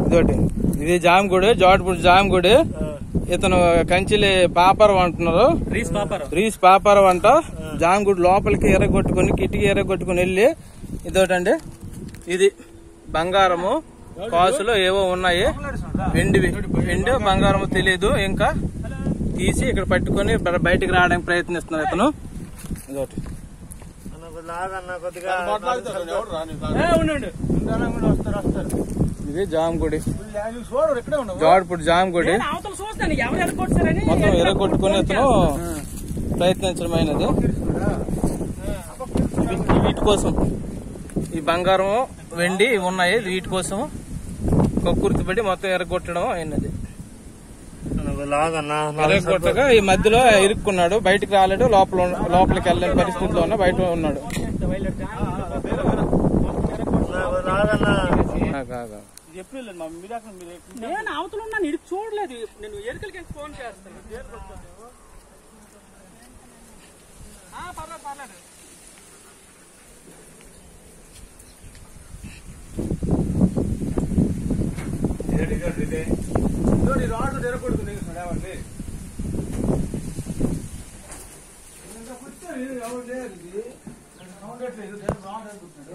ఇదోటి ఇది జామగుడి జోటపూడి జామగుడి ఇతను కంచిలి పాపరం అంటున్నారు రీస్ పాపారం రీస్ పాపరం అంట జామగుడి లోపలికి ఎర్రగొట్టుకుని కిటికీ ఎర్రగొట్టుకుని వెళ్ళి ఇదోటండి ఇది బంగారము కాసులు ఏవో ఉన్నాయి వెండివి వెండి బంగారము తెలియదు ఇంకా తీసి ఇక్కడ పట్టుకొని బ- బయటికి రావడానికి ప్రయత్నిస్తున్నారు ఇతను ఇదోటి లాగన్న కొద్దిగా ఇది జామగుడి చూడు ఇక్కడే ఉండవు జోడపూడి జామగుడి నేను అవతల చూస్తాను ఎవరు ఎరగొట్టారని మొత్తం ఎర్రగొట్టుకుని ఇతను ప్రయత్నించడమైనది వీ- వీటి కోసం ఈ బంగారం వెండి ఇవి ఉన్నాయి వీటి కోసం కక్కుర్తిపడి మొత్తం ఎర్రగొట్టడం అయినది లాగన్న ఎర్రగొట్టగా ఈ మధ్యలో ఇరుక్కున్నాడు బయటికి రాలేడు లోపల ఉన్న- లోపలికి వెళ్ళని పరిస్థితిలో ఉన్న బయట ఉన్నాడు లాగన్న ఆగు, ఆగు, ఆగు. నేను అవతల ఉన్నాను ఇది చూడలేదు నేను ఎరుకలకి ఫోన్ చేస్తాను ఆ, పర్లేదు పర్లేదు ఎవరు